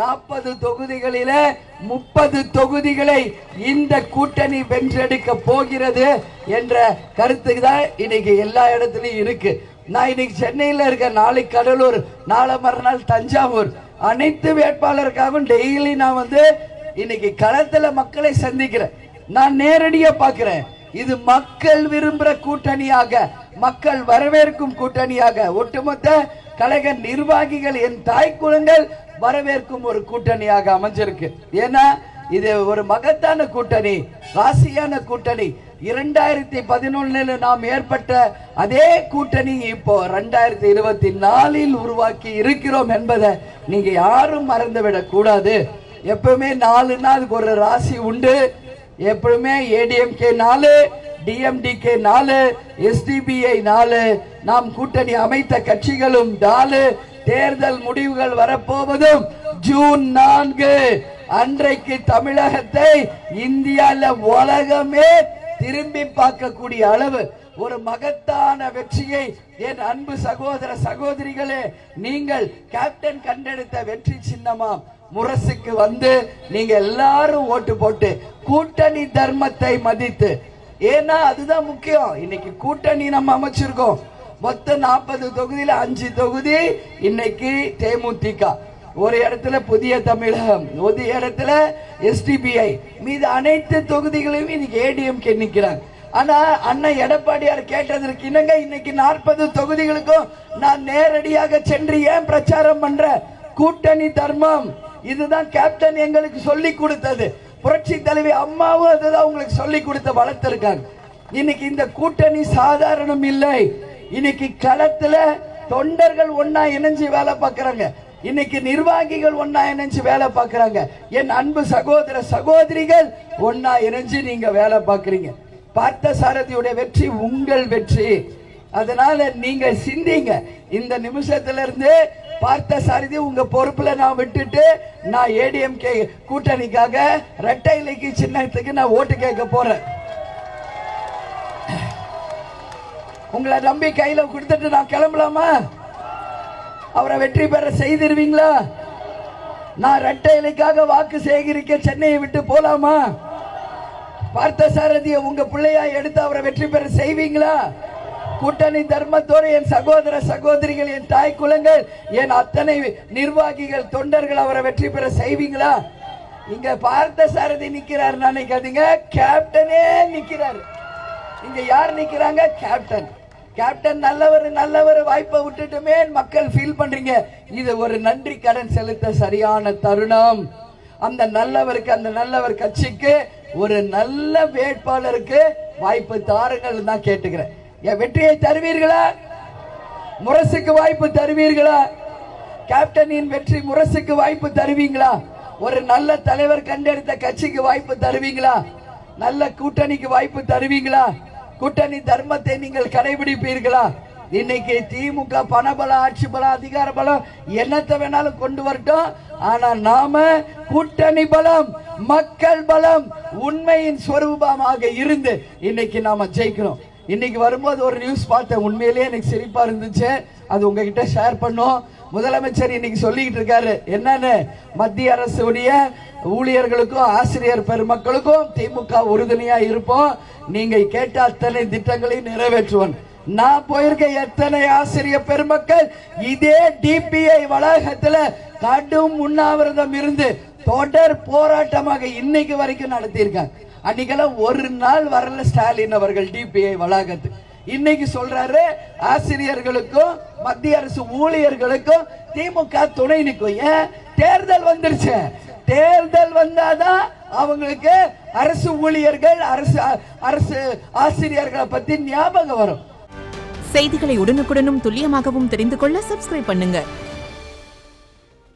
நாற்பது தொகுதிகளில முப்பது தொகுதிகளை இந்த கூட்டணி வென்றெடுக்க போகிறது என்ற கருத்துக்கு தான் இன்னைக்கு எல்லா இடத்துலயும் இருக்கு நான் இன்னைக்கு சென்னையில இருக்க நாளைக்கு கடலூர் நாளை மறுநாள் தஞ்சாவூர் அனைத்து வேட்பாளருக்காகவும் டெய்லி நான் வந்து இன்னைக்கு களத்துல மக்களை சந்திக்கிறேன் நான் நேரடியா பார்க்கிறேன் இது மக்கள் விரும்புற கூட்டணியாக மக்கள் வரவேற்கும் கூட்டணியாக ஒட்டுமொத்த கழக நிர்வாகிகள் என் தாய் குலங்கள் வரவேற்கும் ஒரு கூட்டணியாக அமைஞ்சிருக்கு ஏன்னா இது ஒரு மகத்தான கூட்டணி ராசியான கூட்டணி இரண்டாயிரத்தி பதினொன்னுல நாம் ஏற்பட்ட அதே கூட்டணி இப்போ ரெண்டாயிரத்தி இருபத்தி நாலில் உருவாக்கி இருக்கிறோம் என்பதை நீங்க யாரும் மறந்துவிடக் கூடாது எப்பவுமே நாலுன்னா அதுக்கு ஒரு ராசி உண்டு எப்பவுமே ஏடிஎம்கே நாலு டிஎம்டிகே நாலு எஸ்டிபிஐ நாலு நாம் கூட்டணி அமைத்த கட்சிகளும் நாலு தேர்தல் முடிவுகள் வரப்போவதும் ஜூன் நான்கு அன்றைக்கு தமிழகத்தை இந்தியால உலகமே திரும்பி பார்க்கக்கூடிய அளவு ஒரு மகத்தான வெற்றியை என் அன்பு சகோதர சகோதரிகளே நீங்கள் கேப்டன் கண்டெடுத்த வெற்றி சின்னமாம் முரசுக்கு வந்து நீங்க எல்லாரும் ஓட்டு போட்டு கூட்டணி தர்மத்தை மதித்து ஏன்னா அதுதான் முக்கியம் இன்னைக்கு கூட்டணி நம்ம அமைச்சிருக்கோம் மொத்தம் நாற்பது தொகுதியில அஞ்சு தொகுதி இன்னைக்கு தேமுதிக ஒரு இடத்துல புதிய தமிழகம் ஒரு இடத்துல எஸ்டிபிஐ மீது அனைத்து தொகுதிகளையும் இன்னைக்கு ஏடிஎம்கே நிக்கிறாங்க ஆனா அண்ணன் எடப்பாடியார் கேட்டதற்கு இணங்க இன்னைக்கு நாற்பது தொகுதிகளுக்கும் நான் நேரடியாக சென்று ஏன் பிரச்சாரம் பண்றேன் கூட்டணி தர்மம் இதுதான் கேப்டன் எங்களுக்கு சொல்லி கொடுத்தது புரட்சி தலைவி அம்மாவும் அதுதான் உங்களுக்கு சொல்லி கொடுத்த வளர்த்திருக்காங்க இன்னைக்கு இந்த கூட்டணி சாதாரணம் இல்லை இன்னைக்கு களத்துல தொண்டர்கள் ஒன்னா இணைஞ்சு வேலை பார்க்கறாங்க இன்னைக்கு நிர்வாகிகள் ஒன்னா இணைஞ்சு வேலை பார்க்கறாங்க என் அன்பு சகோதர சகோதரிகள் ஒன்னா இணைஞ்சு நீங்க வேலை பார்க்கறீங்க பார்த்த சாரதியுடைய வெற்றி உங்கள் வெற்றி அதனால நீங்க சிந்திங்க இந்த நிமிஷத்துல இருந்து பார்த்த சாரதி உங்க பொறுப்புல நான் விட்டுட்டு நான் ஏடிஎம்கே கூட்டணிக்காக ரெட்டை இலைக்கு சின்னத்துக்கு நான் ஓட்டு கேட்க போறேன் உங்களை நம்பி கையில கொடுத்துட்டு நான் கிளம்பலாமா அவரை வெற்றி பெற செய்திருவீங்களா நான் ரெட்டை இலைக்காக வாக்கு சேகரிக்க சென்னையை விட்டு போலாமா பார்த்த சாரதியை உங்க பிள்ளையா எடுத்து அவரை வெற்றி பெற செய்வீங்களா கூட்டணி தர்மத்தோடு என் சகோதர சகோதரிகள் என் தாய் குலங்கள் என் அத்தனை நிர்வாகிகள் தொண்டர்கள் அவரை வெற்றி பெற செய்வீங்களா இங்க பார்த்த சாரதி நிக்கிறார் நினைக்காதீங்க கேப்டனே நிக்கிறார் இங்க யார் நிக்கிறாங்க கேப்டன் கேப்டன் நல்லவர் நல்லவர் வாய்ப்பை விட்டுட்டுமே மக்கள் ஃபீல் பண்றீங்க இது ஒரு நன்றி கடன் செலுத்த சரியான தருணம் அந்த நல்லவருக்கு அந்த நல்லவர் கட்சிக்கு ஒரு நல்ல வேட்பாளருக்கு வாய்ப்பு தாருங்கள் தான் கேட்டுக்கிறேன் என் வெற்றியை தருவீர்களா முரசுக்கு வாய்ப்பு தருவீர்களா கேப்டனின் வெற்றி முரசுக்கு வாய்ப்பு தருவீங்களா ஒரு நல்ல தலைவர் கண்டெடுத்த கட்சிக்கு வாய்ப்பு தருவீங்களா நல்ல கூட்டணிக்கு வாய்ப்பு தருவீங்களா கூட்டணி தர்மத்தை நீங்கள் கடைபிடிப்பீர்களா இன்னைக்கு திமுக பணபலம் ஆட்சி பலம் அதிகார பலம் என்னத்தை வேணாலும் கொண்டு வரட்டும் ஆனா நாம கூட்டணி பலம் மக்கள் பலம் உண்மையின் ஸ்வரூபமாக இருந்து இன்னைக்கு நாம ஜெயிக்கிறோம் இன்னைக்கு வரும்போது ஒரு நியூஸ் பார்த்தேன் உண்மையிலேயே எனக்கு சிரிப்பா இருந்துச்சு அது உங்ககிட்ட ஷேர் பண்ணோம் முதலமைச்சர் இன்னைக்கு சொல்லிக்கிட்டு இருக்காரு என்னன்னு மத்திய அரசுடைய ஊழியர்களுக்கும் ஆசிரியர் பெருமக்களுக்கும் திமுக உறுதுணையா இருப்போம் நீங்க கேட்ட அத்தனை திட்டங்களையும் நிறைவேற்றுவோம் நான் போயிருக்க எத்தனை ஆசிரியர் பெருமக்கள் இதே டிபிஐ வளாகத்துல கடும் உண்ணாவிரதம் இருந்து தொடர் போராட்டமாக இன்னைக்கு வரைக்கும் நடத்தியிருக்காங்க அன்னைக்கெல்லாம் ஒரு நாள் வரல ஸ்டாலின் அவர்கள் டிபிஐ வளாகத்துக்கு இன்னைக்கு சொல்றாரு ஆசிரியர்களுக்கும் மத்திய அரசு ஊழியர்களுக்கும் திமுக துணை நிற்கும் ஏன் தேர்தல் வந்துருச்சு தேர்தல் வந்தாதான் அவங்களுக்கு அரசு ஊழியர்கள் அரசு அரசு ஆசிரியர்களை பத்தி ஞாபகம் வரும் செய்திகளை உடனுக்குடனும் துல்லியமாகவும் தெரிந்து கொள்ள சப்ஸ்கிரைப் பண்ணுங்க